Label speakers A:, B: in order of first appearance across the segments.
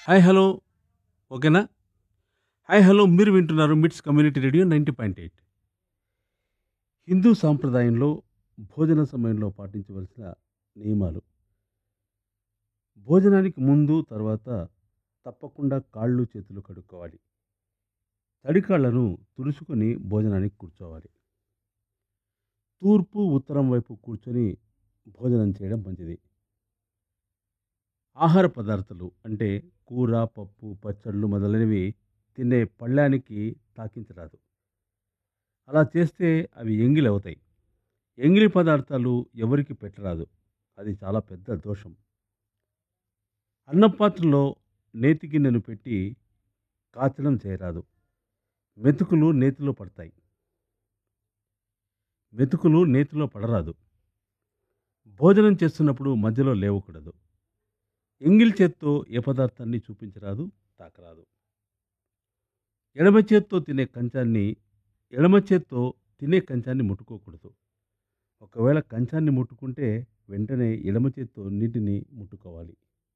A: hi hello ఓకేనా hi hello మీరు వింటున్నారు MITS community radio ninety point eight Hindu సాంప్రదాయంలో భోజన సమయంలో పాటించవలసిన నియమాలు భోజనానికి ముందు తర్వాత తప్పకుండా కాళ్ళు చేతులు కడుక్కోవాలి తడి కాళ్ళను తుడుచుకొని భోజనానికి కూర్చోవాలి తూర్పు ఉత్తరం వైపు కూర్చొని భోజనం చేయడం మంచిది ఆహార పదార్థాలు అంటే కూర పప్పు పచ్చళ్ళు మొదలైనవి తినే పళ్ళానికి తాకించరాదు అలా చేస్తే అవి ఎంగిలి అవుతాయి ఎంగిలి పదార్థాలు ఎవరికి పెట్టరాదు అది చాలా పెద్ద దోషం అన్నం పాత్రలో నేతి గిన్నెను పెట్టి కాచడం చేయరాదు మెతుకులు నేతిలో పడతాయి మెతుకులు నేతిలో పడరాదు భోజనం చేస్తున్నప్పుడు మధ్యలో లేవకూడదు ఎంగిల్ చేత్తో ఏ పదార్థాన్ని చూపించరాదు తాకరాదు ఎడమ చేత్తో తినే కంచాన్ని ఎడమ చేత్తో తినే కంచాన్ని ముట్టుకోకూడదు ఒకవేళ కంచాన్ని ముట్టుకుంటే వెంటనే ఎడమ చేత్తో నీటిని ముట్టుకోవాలి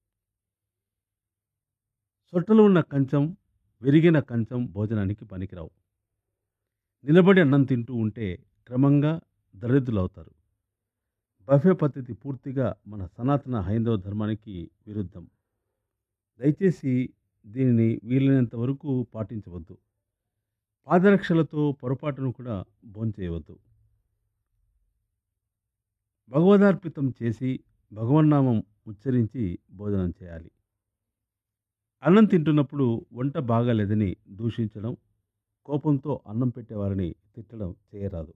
A: సొట్టలు ఉన్న కంచం విరిగిన కంచం భోజనానికి పనికిరావు నిలబడి అన్నం తింటూ ఉంటే క్రమంగా దరిద్రులవుతారు బఫే పద్ధతి పూర్తిగా మన సనాతన హైందవ ధర్మానికి విరుద్ధం దయచేసి దీనిని వీలైనంత వరకు పాటించవద్దు పాదరక్షలతో పొరపాటును కూడా భోంచేయవద్దు భగవదార్పితం చేసి భగవన్నామం ఉచ్చరించి భోజనం చేయాలి అన్నం తింటున్నప్పుడు వంట బాగాలేదని దూషించడం కోపంతో అన్నం పెట్టేవారిని తిట్టడం చేయరాదు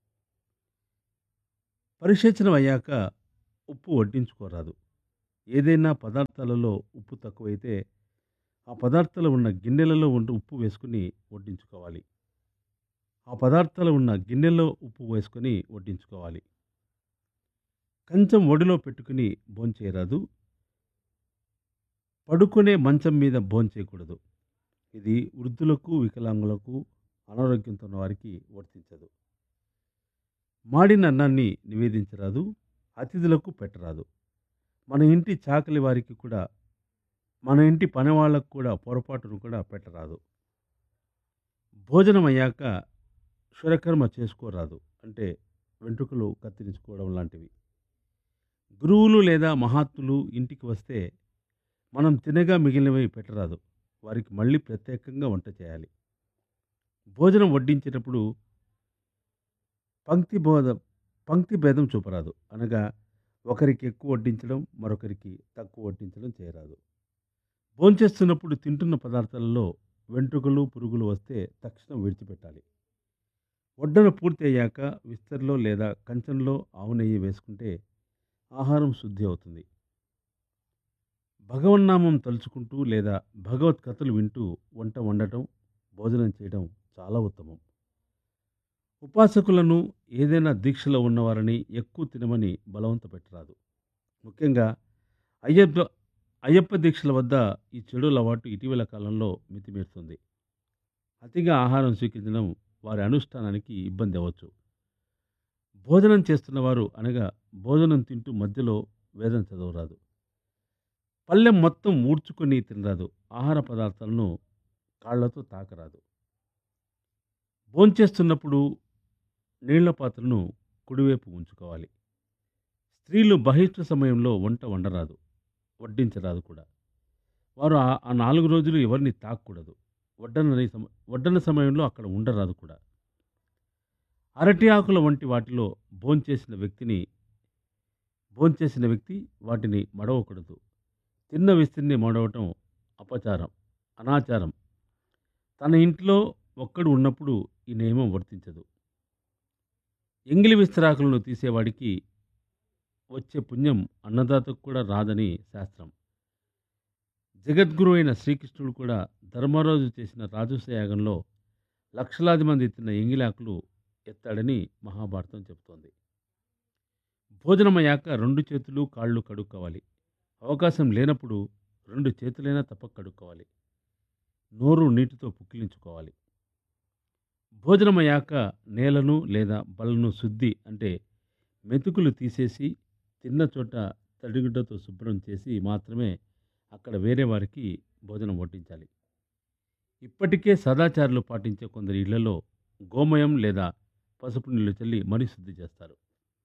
A: పరిశేచనం అయ్యాక ఉప్పు వడ్డించుకోరాదు ఏదైనా పదార్థాలలో ఉప్పు తక్కువైతే ఆ పదార్థాలు ఉన్న గిన్నెలలో ఉండి ఉప్పు వేసుకుని వడ్డించుకోవాలి ఆ పదార్థాలు ఉన్న గిన్నెలో ఉప్పు వేసుకొని వడ్డించుకోవాలి కంచం ఒడిలో పెట్టుకుని భోంచేయరాదు పడుకునే మంచం మీద భోంచేయకూడదు ఇది వృద్ధులకు వికలాంగులకు అనారోగ్యంతో ఉన్న వారికి వర్తించదు మాడిన అన్నాన్ని నివేదించరాదు అతిథులకు పెట్టరాదు మన ఇంటి చాకలి వారికి కూడా మన ఇంటి పని వాళ్ళకు కూడా పొరపాటును కూడా పెట్టరాదు భోజనం అయ్యాక శురకర్మ చేసుకోరాదు అంటే వెంట్రుకలు కత్తిరించుకోవడం లాంటివి గురువులు లేదా మహాత్ములు ఇంటికి వస్తే మనం తినగా మిగిలినవి పెట్టరాదు వారికి మళ్ళీ ప్రత్యేకంగా వంట చేయాలి భోజనం వడ్డించేటప్పుడు పంక్తి బోధ పంక్తి భేదం చూపరాదు అనగా ఒకరికి ఎక్కువ వడ్డించడం మరొకరికి తక్కువ వడ్డించడం చేయరాదు భోంచేస్తున్నప్పుడు తింటున్న పదార్థాలలో వెంట్రుకలు పురుగులు వస్తే తక్షణం విడిచిపెట్టాలి వడ్డన పూర్తి అయ్యాక విస్తరిలో లేదా కంచంలో ఆవు నెయ్యి వేసుకుంటే ఆహారం శుద్ధి అవుతుంది భగవన్నామం తలుచుకుంటూ లేదా భగవత్ కథలు వింటూ వంట వండటం భోజనం చేయడం చాలా ఉత్తమం ఉపాసకులను ఏదైనా దీక్షలో ఉన్నవారిని ఎక్కువ తినమని బలవంత పెట్టరాదు ముఖ్యంగా అయ్యప్ప అయ్యప్ప దీక్షల వద్ద ఈ చెడు అలవాటు ఇటీవల కాలంలో మితిమీరుతుంది అతిగా ఆహారం స్వీకరించడం వారి అనుష్ఠానానికి ఇబ్బంది అవ్వచ్చు భోజనం చేస్తున్నవారు అనగా భోజనం తింటూ మధ్యలో వేదం చదవరాదు పళ్ళెం మొత్తం ఊడ్చుకొని తినరాదు ఆహార పదార్థాలను కాళ్లతో తాకరాదు భోంచేస్తున్నప్పుడు నీళ్ల పాత్రను కుడివైపు ఉంచుకోవాలి స్త్రీలు బహిష్ట సమయంలో వంట వండరాదు వడ్డించరాదు కూడా వారు ఆ ఆ నాలుగు రోజులు ఎవరిని తాకూడదు వడ్డన సమ వడ్డన సమయంలో అక్కడ ఉండరాదు కూడా అరటి ఆకుల వంటి వాటిలో భోంచేసిన వ్యక్తిని భోంచేసిన వ్యక్తి వాటిని మడవకూడదు తిన్న విస్తిని మడవటం అపచారం అనాచారం తన ఇంట్లో ఒక్కడు ఉన్నప్పుడు ఈ నియమం వర్తించదు ఎంగిలి విస్తరాకులను తీసేవాడికి వచ్చే పుణ్యం అన్నదాతకు కూడా రాదని శాస్త్రం జగద్గురు అయిన శ్రీకృష్ణుడు కూడా ధర్మరాజు చేసిన రాజస యాగంలో లక్షలాది మంది తిన్న ఎంగిలాకులు ఎత్తాడని మహాభారతం చెబుతోంది భోజనమయ్యాక రెండు చేతులు కాళ్ళు కడుక్కోవాలి అవకాశం లేనప్పుడు రెండు చేతులైనా తప్పక కడుక్కోవాలి నోరు నీటితో పుక్కిలించుకోవాలి భోజనమయ్యాక నేలను లేదా బలను శుద్ధి అంటే మెతుకులు తీసేసి తిన్న చోట తడిగుడ్డతో శుభ్రం చేసి మాత్రమే అక్కడ వేరే వారికి భోజనం వడ్డించాలి ఇప్పటికే సదాచారాలు పాటించే కొందరి ఇళ్లలో గోమయం లేదా పసుపు నీళ్లు చల్లి మరీ శుద్ధి చేస్తారు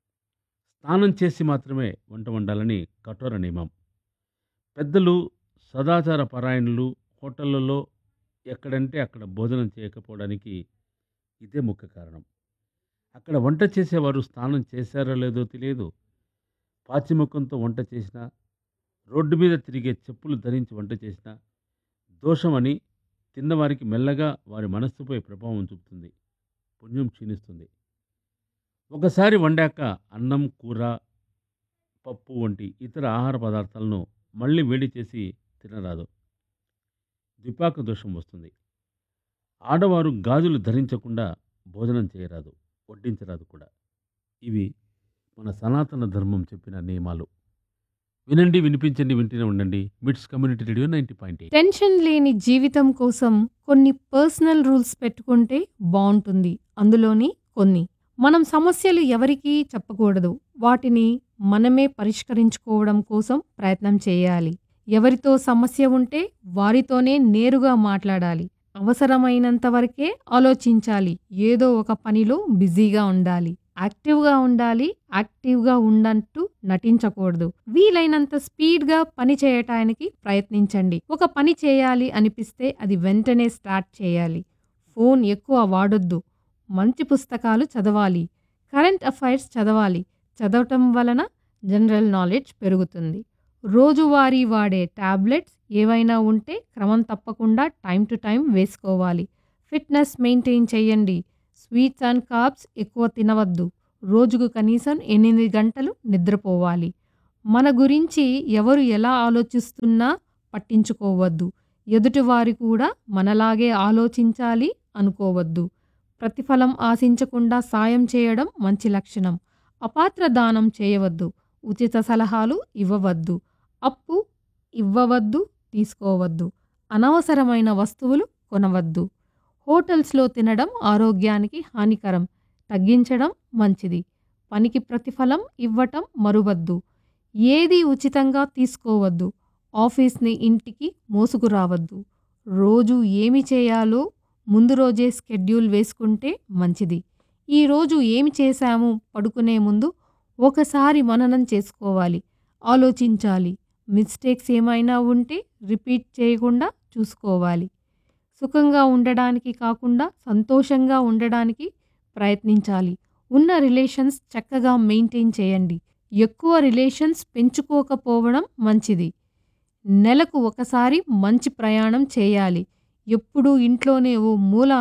A: స్నానం చేసి మాత్రమే వంట వండాలని కఠోర నియమం పెద్దలు సదాచార పరాయణులు హోటళ్లలో ఎక్కడంటే అక్కడ భోజనం చేయకపోవడానికి ఇదే ముఖ్య కారణం అక్కడ వంట చేసేవారు స్నానం చేశారో లేదో తెలియదు పాచిముఖంతో వంట చేసినా రోడ్డు మీద తిరిగే చెప్పులు ధరించి వంట చేసినా దోషమని తిన్నవారికి మెల్లగా వారి మనస్సుపై ప్రభావం చూపుతుంది పుణ్యం క్షీణిస్తుంది ఒకసారి వండాక అన్నం కూర పప్పు వంటి ఇతర ఆహార పదార్థాలను మళ్ళీ వేడి చేసి తినరాదు ద్విపాక దోషం వస్తుంది ఆడవారు గాజులు ధరించకుండా భోజనం చేయరాదు వడ్డించరాదు కూడా ఇవి మన సనాతన ధర్మం చెప్పిన నియమాలు వినండి వినిపించండి వింటూనే ఉండండి MITS community radio ninety point eight
B: tension లేని జీవితం కోసం కొన్ని పర్సనల్ రూల్స్ పెట్టుకుంటే బాగుంటుంది అందులోని కొన్ని మనం సమస్యలు ఎవరికీ చెప్పకూడదు వాటిని మనమే పరిష్కరించుకోవడం కోసం ప్రయత్నం చేయాలి ఎవరితో సమస్య ఉంటే వారితోనే నేరుగా మాట్లాడాలి అవసరమైనంత వరకే ఆలోచించాలి ఏదో ఒక పనిలో బిజీగా ఉండాలి యాక్టివ్గా ఉండాలి యాక్టివ్గా ఉండట్టు నటించకూడదు వీలైనంత స్పీడ్గా పని చేయటానికి ప్రయత్నించండి ఒక పని చేయాలి అనిపిస్తే అది వెంటనే స్టార్ట్ చేయాలి ఫోన్ ఎక్కువ వాడొద్దు మంచి పుస్తకాలు చదవాలి కరెంట్ అఫైర్స్ చదవాలి చదవటం వలన జనరల్ నాలెడ్జ్ పెరుగుతుంది రోజువారీ వాడే టాబ్లెట్స్ ఏవైనా ఉంటే క్రమం తప్పకుండా టైం టు టైం వేసుకోవాలి ఫిట్నెస్ మెయింటైన్ చేయండి స్వీట్స్ అండ్ కార్బ్స్ ఎక్కువ తినవద్దు రోజుకు కనీసం ఎనిమిది గంటలు నిద్రపోవాలి మన గురించి ఎవరు ఎలా ఆలోచిస్తున్నా పట్టించుకోవద్దు ఎదుటివారి కూడా మనలాగే ఆలోచించాలి అనుకోవద్దు ప్రతిఫలం ఆశించకుండా సాయం చేయడం మంచి లక్షణం అపాత్ర దానం చేయవద్దు ఉచిత సలహాలు ఇవ్వవద్దు అప్పు ఇవ్వవద్దు తీసుకోవద్దు అనవసరమైన వస్తువులు కొనవద్దు హోటల్స్లో తినడం ఆరోగ్యానికి హానికరం తగ్గించడం మంచిది పనికి ప్రతిఫలం ఇవ్వటం మరువద్దు ఏది ఉచితంగా తీసుకోవద్దు ఆఫీస్ని ఇంటికి మోసుకురావద్దు రోజు ఏమి చేయాలో ముందు రోజే స్కెడ్యూల్ వేసుకుంటే మంచిది ఈరోజు ఏమి చేశాము పడుకునే ముందు ఒకసారి మననం చేసుకోవాలి ఆలోచించాలి మిస్టేక్స్ ఏమైనా ఉంటే రిపీట్ చేయకుండా చూసుకోవాలి సుఖంగా ఉండడానికి కాకుండా సంతోషంగా ఉండడానికి ప్రయత్నించాలి ఉన్న రిలేషన్స్ చక్కగా మెయింటైన్ చేయండి ఎక్కువ రిలేషన్స్ పెంచుకోకపోవడం మంచిది నెలకు ఒకసారి మంచి ప్రయాణం చేయాలి ఎప్పుడూ ఇంట్లోనే ఓ మూల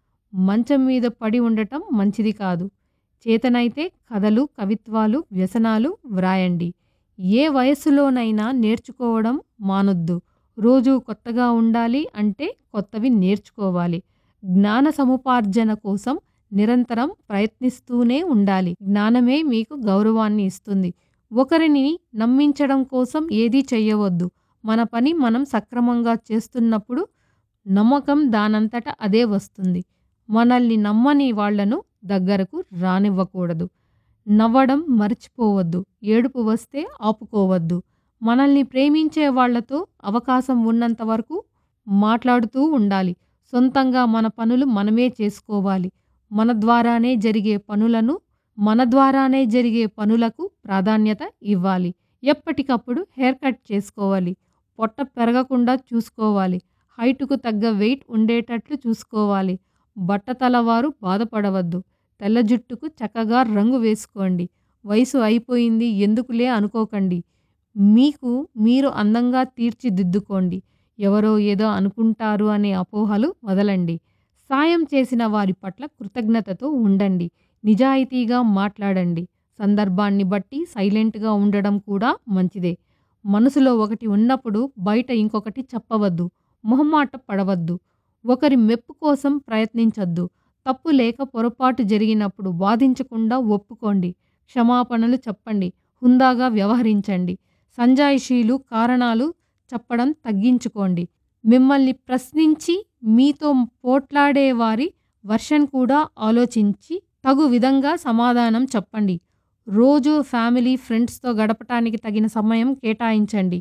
B: మంచం మీద పడి ఉండటం మంచిది కాదు చేతనైతే కథలు కవిత్వాలు వ్యసనాలు వ్రాయండి ఏ వయస్సులోనైనా నేర్చుకోవడం మానొద్దు రోజు కొత్తగా ఉండాలి అంటే కొత్తవి నేర్చుకోవాలి జ్ఞాన సముపార్జన కోసం నిరంతరం ప్రయత్నిస్తూనే ఉండాలి జ్ఞానమే మీకు గౌరవాన్ని ఇస్తుంది ఒకరిని నమ్మించడం కోసం ఏదీ చెయ్యవద్దు మన పని మనం సక్రమంగా చేస్తున్నప్పుడు నమ్మకం దానంతట అదే వస్తుంది మనల్ని నమ్మని వాళ్లను దగ్గరకు రానివ్వకూడదు నవ్వడం మర్చిపోవద్దు ఏడుపు వస్తే ఆపుకోవద్దు మనల్ని ప్రేమించే వాళ్లతో అవకాశం ఉన్నంత వరకు మాట్లాడుతూ ఉండాలి సొంతంగా మన పనులు మనమే చేసుకోవాలి మన ద్వారానే జరిగే పనులను మన ద్వారానే జరిగే పనులకు ప్రాధాన్యత ఇవ్వాలి ఎప్పటికప్పుడు హెయిర్ కట్ చేసుకోవాలి పొట్ట పెరగకుండా చూసుకోవాలి హైటుకు తగ్గ వెయిట్ ఉండేటట్లు చూసుకోవాలి బట్టతలవారు బాధపడవద్దు తెల్ల జుట్టుకు చక్కగా రంగు వేసుకోండి వయసు అయిపోయింది ఎందుకులే అనుకోకండి మీకు మీరు అందంగా తీర్చిదిద్దుకోండి ఎవరో ఏదో అనుకుంటారు అనే అపోహలు వదలండి సాయం చేసిన వారి పట్ల కృతజ్ఞతతో ఉండండి నిజాయితీగా మాట్లాడండి సందర్భాన్ని బట్టి సైలెంట్గా ఉండడం కూడా మంచిదే మనసులో ఒకటి ఉన్నప్పుడు బయట ఇంకొకటి చెప్పవద్దు మొహమాట పడవద్దు ఒకరి మెప్పు కోసం ప్రయత్నించొద్దు తప్పు లేక పొరపాటు జరిగినప్పుడు వాదించకుండా ఒప్పుకోండి క్షమాపణలు చెప్పండి హుందాగా వ్యవహరించండి సంజాయిషీలు కారణాలు చెప్పడం తగ్గించుకోండి మిమ్మల్ని ప్రశ్నించి మీతో పోట్లాడే వారి వర్షన్ కూడా ఆలోచించి తగు విధంగా సమాధానం చెప్పండి రోజు ఫ్యామిలీ ఫ్రెండ్స్తో గడపటానికి తగిన సమయం కేటాయించండి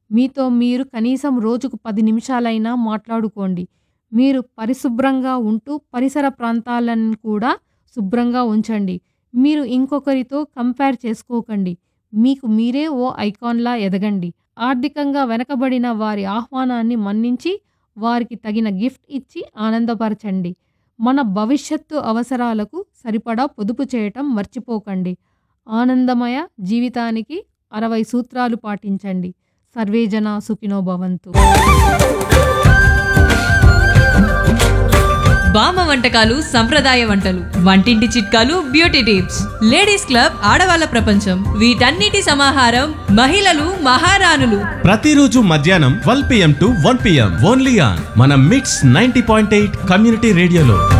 B: మీతో మీరు కనీసం రోజుకు పది నిమిషాలైనా మాట్లాడుకోండి మీరు పరిశుభ్రంగా ఉంటూ పరిసర ప్రాంతాలను కూడా శుభ్రంగా ఉంచండి మీరు ఇంకొకరితో కంపేర్ చేసుకోకండి మీకు మీరే ఓ ఐకాన్లా ఎదగండి ఆర్థికంగా వెనకబడిన వారి ఆహ్వానాన్ని మన్నించి వారికి తగిన గిఫ్ట్ ఇచ్చి ఆనందపరచండి మన భవిష్యత్తు అవసరాలకు సరిపడా పొదుపు చేయటం మర్చిపోకండి ఆనందమయ జీవితానికి అరవై సూత్రాలు పాటించండి సర్వేజన సుఖినో భవంతు
C: బామ్మ వంటకాలు సంప్రదాయ వంటలు వంటింటి చిట్కాలు బ్యూటీ టిప్స్ లేడీస్ క్లబ్ ఆడవాళ్ళ ప్రపంచం వీటన్నిటి సమాహారం మహిళలు మహారాణులు
D: ప్రతిరోజు మధ్యాహ్నం twelve PM to one PM only on మన MITS ninety point eight community రేడియోలో